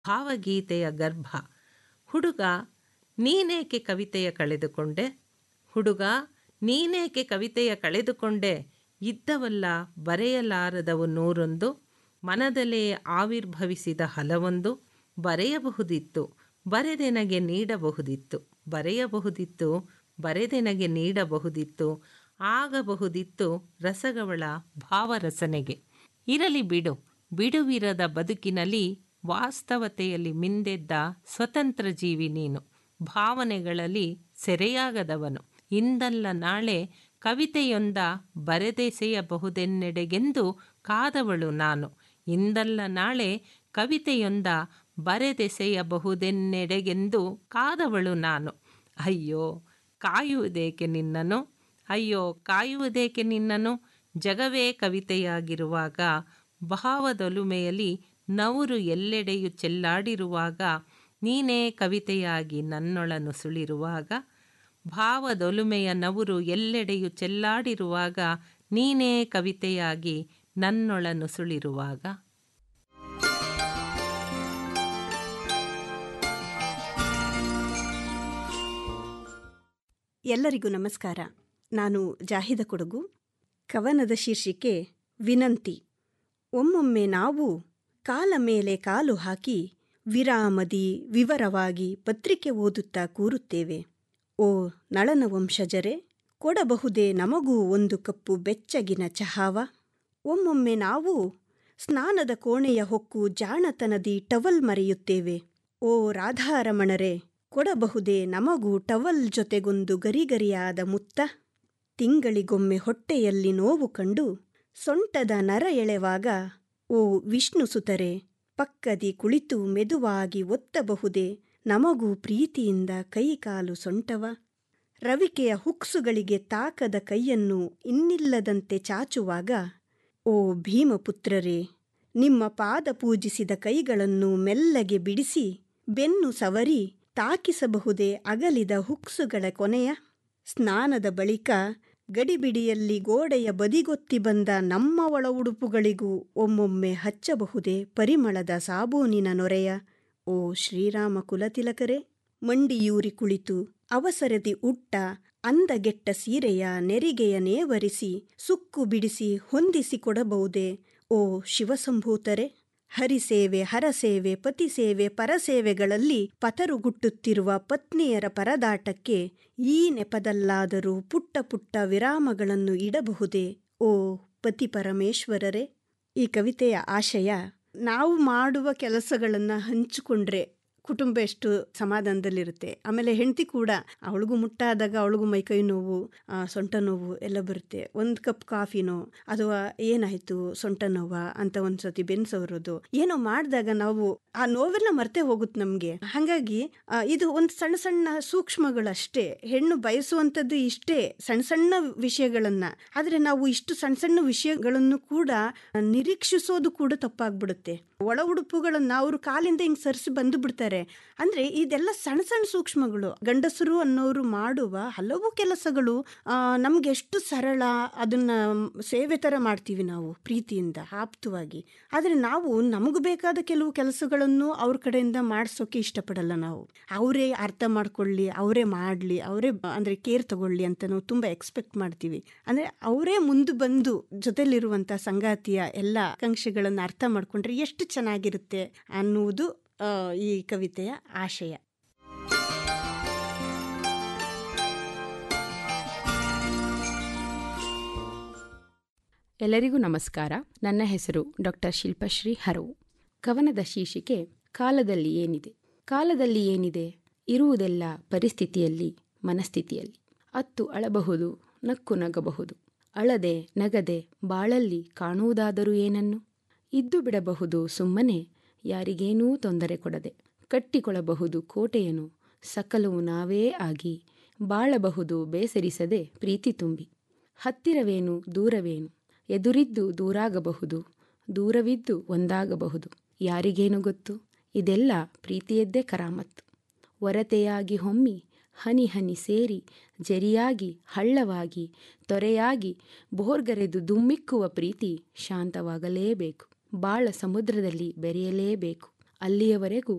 ಭಾವಗೀತೆಯ ಗರ್ಭ ಹುಡುಗ ನೀನೇಕೆ ಕವಿತೆಯ ಕಳೆದುಕೊಂಡೆ ಹುಡುಗ ನೀನೇಕೆ ಕವಿತೆಯ ಕಳೆದುಕೊಂಡೆ ಇದ್ದವಲ್ಲ ಬರೆಯಲಾರದವು ನೂರೊಂದು ಮನದಲ್ಲೇ ಆವಿರ್ಭವಿಸಿದ ಹಲವೊಂದು ಬರೆಯಬಹುದಿತ್ತು ಬರೆದೆನಗೆ ನೀಡಬಹುದಿತ್ತು ಬರೆಯಬಹುದಿತ್ತು ಬರೆದೆನಗೆ ನೀಡಬಹುದಿತ್ತು ಆಗಬಹುದಿತ್ತು ರಸಗವಳ ಭಾವರಸನೆಗೆ ಇರಲಿ ಬಿಡು ಬಿಡುವಿರದ ಬದುಕಿನಲ್ಲಿ ವಾಸ್ತವತೆಯಲ್ಲಿ ಮಿಂದೆದ್ದ ಸ್ವತಂತ್ರ ಜೀವಿ ನೀನು ಭಾವನೆಗಳಲ್ಲಿ ಸೆರೆಯಾಗದವನು ಇಂದಲ್ಲ ನಾಳೆ ಕವಿತೆಯೊಂದ ಬರೆದೆಸೆಯಬಹುದೆನ್ನೆಡೆಗೆಂದು ಕಾದವಳು ನಾನು ಇಂದಲ್ಲ ನಾಳೆ ಕವಿತೆಯೊಂದ ಬರೆದೆಸೆಯಬಹುದೆನ್ನೆಡೆಗೆಂದು ಕಾದವಳು ನಾನು ಅಯ್ಯೋ ಕಾಯುವುದೇಕೆ ನಿನ್ನನು ಅಯ್ಯೋ ಕಾಯುವುದೇಕೆ ನಿನ್ನನು ಜಗವೇ ಕವಿತೆಯಾಗಿರುವಾಗ ಭಾವದೊಲುಮೆಯಲ್ಲಿ ನವರು ಎಲ್ಲೆಡೆಯು ಚೆಲ್ಲಾಡಿರುವಾಗ ನೀನೇ ಕವಿತೆಯಾಗಿ ನನ್ನೊಳನು ಸುಳಿರುವಾಗ ಭಾವದೊಲುಮೆಯ ನವರು ಎಲ್ಲೆಡೆಯು ಚೆಲ್ಲಾಡಿರುವಾಗ ನೀನೇ ಕವಿತೆಯಾಗಿ ನನ್ನೊಳನು ಸುಳಿರುವಾಗ ಎಲ್ಲರಿಗೂ ನಮಸ್ಕಾರ ನಾನು ಜಾಹಿದ ಕೊಡಗು ಕವನದ ಶೀರ್ಷಿಕೆ ವಿನಂತಿ ಒಮ್ಮೊಮ್ಮೆ ನಾವು ಕಾಲ ಮೇಲೆ ಕಾಲು ಹಾಕಿ ವಿರಾಮದಿ ವಿವರವಾಗಿ ಪತ್ರಿಕೆ ಓದುತ್ತಾ ಕೂರುತ್ತೇವೆ ಓ ನಳನ ವಂಶಜರೇ ಕೊಡಬಹುದೇ ನಮಗೂ ಒಂದು ಕಪ್ಪು ಬೆಚ್ಚಗಿನ ಚಹಾವ ಒಮ್ಮೊಮ್ಮೆ ನಾವು ಸ್ನಾನದ ಕೋಣೆಯ ಹೊಕ್ಕು ಜಾಣತನದಿ ಟವಲ್ ಮರೆಯುತ್ತೇವೆ ಓ ರಾಧಾರಮಣರೇ ಕೊಡಬಹುದೇ ನಮಗೂ ಟವಲ್ ಜೊತೆಗೊಂದು ಗರಿಗರಿಯಾದ ಮುತ್ತ ತಿಂಗಳಿಗೊಮ್ಮೆ ಹೊಟ್ಟೆಯಲ್ಲಿ ನೋವು ಕಂಡು ಸೊಂಟದ ನರ ಎಳೆವಾಗ ಓ ವಿಷ್ಣು ಸುತರೆ ಪಕ್ಕದಿ ಕುಳಿತು ಮೆದುವಾಗಿ ಒತ್ತಬಹುದೇ ನಮಗೂ ಪ್ರೀತಿಯಿಂದ ಕೈಕಾಲು ಸೊಂಟವ ರವಿಕೆಯ ಹುಕ್ಸುಗಳಿಗೆ ತಾಕದ ಕೈಯನ್ನು ಇನ್ನಿಲ್ಲದಂತೆ ಚಾಚುವಾಗ ಓ ಭೀಮಪುತ್ರರೇ ನಿಮ್ಮ ಪಾದ ಪೂಜಿಸಿದ ಕೈಗಳನ್ನು ಮೆಲ್ಲಗೆ ಬಿಡಿಸಿ ಬೆನ್ನು ಸವರಿ ತಾಕಿಸಬಹುದೇ ಅಗಲಿದ ಹುಕ್ಸುಗಳ ಕೊನೆಯ ಸ್ನಾನದ ಬಳಿಕ ಗಡಿಬಿಡಿಯಲ್ಲಿ ಗೋಡೆಯ ಬದಿಗೊತ್ತಿ ಬಂದ ನಮ್ಮ ಒಳ ಉಡುಪುಗಳಿಗೂ ಒಮ್ಮೊಮ್ಮೆ ಹಚ್ಚಬಹುದೇ ಪರಿಮಳದ ಸಾಬೂನಿನ ನೊರೆಯ ಓ ಶ್ರೀರಾಮ ಕುಲತಿಲಕರೇ ಮಂಡಿಯೂರಿ ಕುಳಿತು ಅವಸರದಿ ಉಟ್ಟ ಅಂದಗೆಟ್ಟ ಸೀರೆಯ ನೆರಿಗೆಯ ನೇವರಿಸಿ ಸುಕ್ಕು ಬಿಡಿಸಿ ಹೊಂದಿಸಿ ಕೊಡಬಹುದೇ ಓ ಶಿವಸಂಭೂತರೆ ಹರಿಸೇವೆ ಹರಸೇವೆ ಪತಿಸೇವೆ ಪರಸೇವೆಗಳಲ್ಲಿ ಪತರುಗುಟ್ಟುತ್ತಿರುವ ಪತ್ನಿಯರ ಪರದಾಟಕ್ಕೆ ಈ ನೆಪದಲ್ಲಾದರೂ ಪುಟ್ಟ ಪುಟ್ಟ ವಿರಾಮಗಳನ್ನು ಇಡಬಹುದೇ ಓ ಪತಿ ಪರಮೇಶ್ವರರೇ ಈ ಕವಿತೆಯ ಆಶಯ ನಾವು ಮಾಡುವ ಕೆಲಸಗಳನ್ನು ಹಂಚಿಕೊಂಡ್ರೆ ಕುಟುಂಬ ಎಷ್ಟು ಸಮಾಧಾನದಲ್ಲಿರುತ್ತೆ ಆಮೇಲೆ ಹೆಂಡತಿ ಕೂಡ ಅವಳಿಗೂ ಮುಟ್ಟಾದಾಗ ಅವಳಿಗೂ ಮೈಕೈ ನೋವು ಸೊಂಟ ನೋವು ಎಲ್ಲ ಬರುತ್ತೆ ಒಂದು ಕಪ್ ಕಾಫಿನೋ ಅಥವಾ ಏನಾಯಿತು ಸೊಂಟ ನೋವ ಅಂತ ಒಂದು ಸತಿ ಬೆನ್ಸವರೋದು ಏನೋ ಮಾಡಿದಾಗ ನಾವು ಆ ನೋವೆಲ್ಲ ಮರ್ತೆ ಹೋಗುತ್ತೆ ನಮಗೆ ಹಾಗಾಗಿ ಇದು ಒಂದು ಸಣ್ಣ ಸಣ್ಣ ಸೂಕ್ಷ್ಮಗಳಷ್ಟೇ ಹೆಣ್ಣು ಬಯಸುವಂಥದ್ದು ಇಷ್ಟೇ ಸಣ್ಣ ಸಣ್ಣ ವಿಷಯಗಳನ್ನ ಆದರೆ ನಾವು ಇಷ್ಟು ಸಣ್ಣ ಸಣ್ಣ ವಿಷಯಗಳನ್ನು ಕೂಡ ನಿರೀಕ್ಷಿಸೋದು ಕೂಡ ತಪ್ಪಾಗ್ಬಿಡುತ್ತೆ ಒಳ ಉಡುಪುಗಳನ್ನ ಅವರು ಕಾಲಿಂದ ಹಿಂಗೆ ಸರಿಸಿ ಬಂದು ಬಿಡ್ತಾರೆ ಅಂದ್ರೆ ಇದೆಲ್ಲ ಸಣ್ಣ ಸಣ್ಣ ಸೂಕ್ಷ್ಮಗಳು ಗಂಡಸರು ಅನ್ನೋರು ಮಾಡುವ ಹಲವು ಕೆಲಸಗಳು ನಮ್ಗೆ ಎಷ್ಟು ಸರಳ ಅದನ್ನ ಸೇವೆ ತರ ಮಾಡ್ತೀವಿ ನಾವು ಪ್ರೀತಿಯಿಂದ ಆಪ್ತವಾಗಿ ಆದ್ರೆ ನಾವು ನಮಗೂ ಬೇಕಾದ ಕೆಲವು ಕೆಲಸಗಳನ್ನು ಅವ್ರ ಕಡೆಯಿಂದ ಮಾಡಿಸೋಕೆ ಇಷ್ಟಪಡಲ್ಲ ನಾವು ಅವರೇ ಅರ್ಥ ಮಾಡ್ಕೊಳ್ಳಿ ಅವರೇ ಮಾಡಲಿ ಅವರೇ ಅಂದ್ರೆ ಕೇರ್ ತಗೊಳ್ಳಿ ಅಂತ ನಾವು ತುಂಬಾ ಎಕ್ಸ್ಪೆಕ್ಟ್ ಮಾಡ್ತೀವಿ ಅಂದ್ರೆ ಅವರೇ ಮುಂದೆ ಬಂದು ಜೊತೆಲಿರುವಂತ ಸಂಗಾತಿಯ ಎಲ್ಲ ಆಕಾಂಕ್ಷೆಗಳನ್ನು ಅರ್ಥ ಮಾಡ್ಕೊಂಡ್ರೆ ಎಷ್ಟು ಚೆನ್ನಾಗಿರುತ್ತೆ ಅನ್ನುವುದು ಈ ಕವಿತೆಯ ಆಶಯ ಎಲ್ಲರಿಗೂ ನಮಸ್ಕಾರ ನನ್ನ ಹೆಸರು ಡಾಕ್ಟರ್ ಶಿಲ್ಪಶ್ರೀ ಹರವು ಕವನದ ಶೀರ್ಷಿಕೆ ಕಾಲದಲ್ಲಿ ಏನಿದೆ ಕಾಲದಲ್ಲಿ ಏನಿದೆ ಇರುವುದೆಲ್ಲ ಪರಿಸ್ಥಿತಿಯಲ್ಲಿ ಮನಸ್ಥಿತಿಯಲ್ಲಿ ಅತ್ತು ಅಳಬಹುದು ನಕ್ಕು ನಗಬಹುದು ಅಳದೆ ನಗದೆ ಬಾಳಲ್ಲಿ ಕಾಣುವುದಾದರೂ ಏನನ್ನು ಇದ್ದು ಬಿಡಬಹುದು ಸುಮ್ಮನೆ ಯಾರಿಗೇನೂ ತೊಂದರೆ ಕೊಡದೆ ಕಟ್ಟಿಕೊಳ್ಳಬಹುದು ಕೋಟೆಯನು ಸಕಲವು ನಾವೇ ಆಗಿ ಬಾಳಬಹುದು ಬೇಸರಿಸದೆ ಪ್ರೀತಿ ತುಂಬಿ ಹತ್ತಿರವೇನು ದೂರವೇನು ಎದುರಿದ್ದು ದೂರಾಗಬಹುದು ದೂರವಿದ್ದು ಒಂದಾಗಬಹುದು ಯಾರಿಗೇನು ಗೊತ್ತು ಇದೆಲ್ಲ ಪ್ರೀತಿಯದ್ದೇ ಕರಾಮತ್ತು ಒರತೆಯಾಗಿ ಹೊಮ್ಮಿ ಹನಿ ಹನಿ ಸೇರಿ ಜರಿಯಾಗಿ ಹಳ್ಳವಾಗಿ ತೊರೆಯಾಗಿ ಬೋರ್ಗರೆದು ದುಮ್ಮಿಕ್ಕುವ ಪ್ರೀತಿ ಶಾಂತವಾಗಲೇಬೇಕು ಬಾಳ ಸಮುದ್ರದಲ್ಲಿ ಬೆರೆಯಲೇಬೇಕು ಅಲ್ಲಿಯವರೆಗೂ